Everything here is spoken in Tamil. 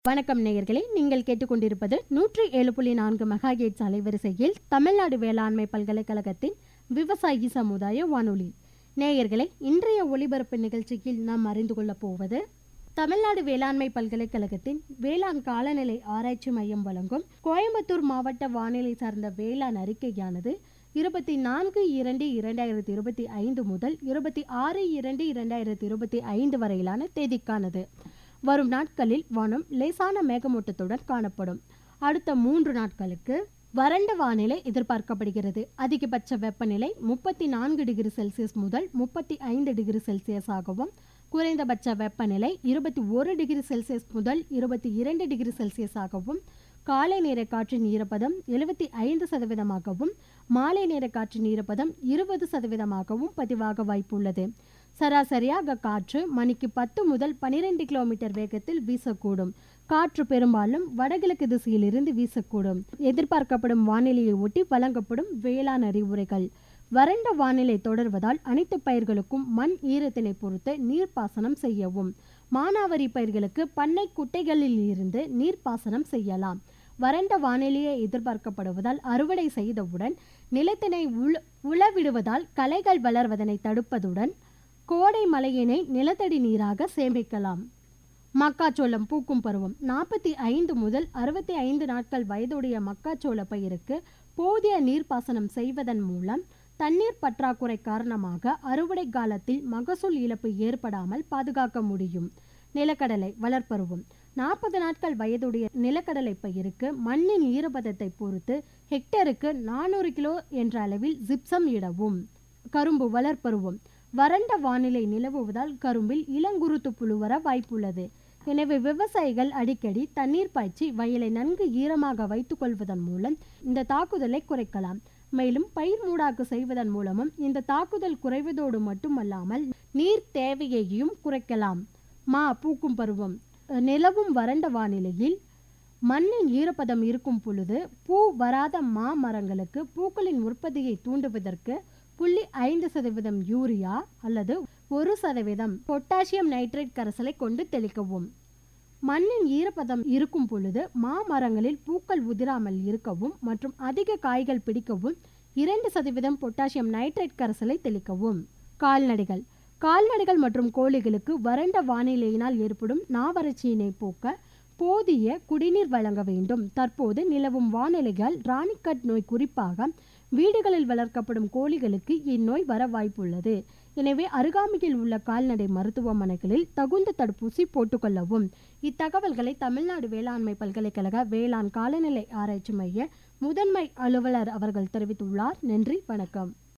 வணக்கம் நேயர்களே நீங்கள் கேட்டுக்கொண்டிருப்பது நூற்றி ஏழு புள்ளி நான்கு மெகாகேட்ஸ் அலைவரிசையில் தமிழ்நாடு வேளாண்மை பல்கலைக்கழகத்தின் விவசாயி சமுதாய வானொலி நேயர்களே இன்றைய ஒளிபரப்பு நிகழ்ச்சியில் நாம் அறிந்து கொள்ளப் போவது தமிழ்நாடு வேளாண்மை பல்கலைக்கழகத்தின் வேளாண் காலநிலை ஆராய்ச்சி மையம் வழங்கும் கோயம்புத்தூர் மாவட்ட வானிலை சார்ந்த வேளாண் அறிக்கையானது இருபத்தி நான்கு இரண்டு இரண்டாயிரத்தி இருபத்தி ஐந்து முதல் இருபத்தி ஆறு இரண்டு இரண்டாயிரத்தி இருபத்தி ஐந்து வரையிலான தேதிக்கானது வரும் நாட்களில் வானம் லேசான மேகமூட்டத்துடன் காணப்படும் அடுத்த மூன்று நாட்களுக்கு வறண்ட வானிலை எதிர்பார்க்கப்படுகிறது அதிகபட்ச வெப்பநிலை முப்பத்தி நான்கு டிகிரி செல்சியஸ் முதல் முப்பத்தி ஐந்து டிகிரி செல்சியஸாகவும் குறைந்தபட்ச வெப்பநிலை இருபத்தி ஒரு டிகிரி செல்சியஸ் முதல் இருபத்தி இரண்டு டிகிரி செல்சியஸாகவும் காலை நேர காற்றின் ஈரப்பதம் எழுபத்தி ஐந்து சதவீதமாகவும் மாலை நேர காற்றின் ஈரப்பதம் இருபது சதவீதமாகவும் பதிவாக வாய்ப்புள்ளது சராசரியாக காற்று மணிக்கு பத்து முதல் பனிரெண்டு கிலோமீட்டர் வேகத்தில் வீசக்கூடும் காற்று பெரும்பாலும் வடகிழக்கு திசையிலிருந்து வீசக்கூடும் எதிர்பார்க்கப்படும் வானிலையை ஒட்டி வழங்கப்படும் வேளாண் அறிவுரைகள் வறண்ட வானிலை தொடர்வதால் அனைத்து பயிர்களுக்கும் மண் ஈரத்தினை பொறுத்து நீர்ப்பாசனம் செய்யவும் மானாவரி பயிர்களுக்கு பண்ணை குட்டைகளில் இருந்து நீர்ப்பாசனம் செய்யலாம் வறண்ட வானிலையை எதிர்பார்க்கப்படுவதால் அறுவடை செய்தவுடன் நிலத்தினை உழ உழவிடுவதால் களைகள் வளர்வதனை தடுப்பதுடன் கோடை மழையினை நிலத்தடி நீராக சேமிக்கலாம் மக்காச்சோளம் பூக்கும் பருவம் நாற்பத்தி ஐந்து முதல் அறுபத்தி ஐந்து நாட்கள் வயதுடைய மக்காச்சோள பயிருக்கு போதிய நீர்ப்பாசனம் செய்வதன் மூலம் தண்ணீர் பற்றாக்குறை காரணமாக அறுவடை காலத்தில் மகசூல் இழப்பு ஏற்படாமல் பாதுகாக்க முடியும் நிலக்கடலை வளர்ப்பருவம் நாற்பது நாட்கள் வயதுடைய நிலக்கடலை பயிருக்கு மண்ணின் ஈரப்பதத்தை பொறுத்து ஹெக்டருக்கு நானூறு கிலோ என்ற அளவில் ஜிப்சம் இடவும் கரும்பு வளர்ப்பருவம் வறண்ட வானிலை நிலவுவதால் கரும்பில் இளங்குருத்து புழு வர வாய்ப்புள்ளது எனவே விவசாயிகள் அடிக்கடி தண்ணீர் பாய்ச்சி வயலை நன்கு ஈரமாக வைத்துக் கொள்வதன் மூலம் இந்த தாக்குதலை குறைக்கலாம் மேலும் பயிர் மூடாக்கு செய்வதன் மூலமும் இந்த தாக்குதல் குறைவதோடு மட்டுமல்லாமல் நீர் தேவையையும் குறைக்கலாம் மா பூக்கும் பருவம் நிலவும் வறண்ட வானிலையில் மண்ணின் ஈரப்பதம் இருக்கும் பொழுது பூ வராத மா மரங்களுக்கு பூக்களின் உற்பத்தியை தூண்டுவதற்கு புள்ளி ஐந்து சதவீதம் யூரியா அல்லது ஒரு சதவீதம் பொட்டாசியம் நைட்ரேட் கரைசலை கொண்டு தெளிக்கவும் மண்ணின் ஈரப்பதம் இருக்கும் பொழுது மாமரங்களில் பூக்கள் உதிராமல் இருக்கவும் மற்றும் அதிக காய்கள் பிடிக்கவும் இரண்டு சதவீதம் பொட்டாசியம் நைட்ரேட் கரைசலை தெளிக்கவும் கால்நடைகள் கால்நடைகள் மற்றும் கோழிகளுக்கு வறண்ட வானிலையினால் ஏற்படும் நாவறட்சியினை போக்க போதிய குடிநீர் வழங்க வேண்டும் தற்போது நிலவும் வானிலையால் ராணிக்கட் நோய் குறிப்பாக வீடுகளில் வளர்க்கப்படும் கோழிகளுக்கு இந்நோய் வர வாய்ப்புள்ளது எனவே அருகாமையில் உள்ள கால்நடை மருத்துவமனைகளில் தகுந்த தடுப்பூசி போட்டுக்கொள்ளவும் இத்தகவல்களை தமிழ்நாடு வேளாண்மை பல்கலைக்கழக வேளாண் காலநிலை ஆராய்ச்சி மைய முதன்மை அலுவலர் அவர்கள் தெரிவித்துள்ளார் நன்றி வணக்கம்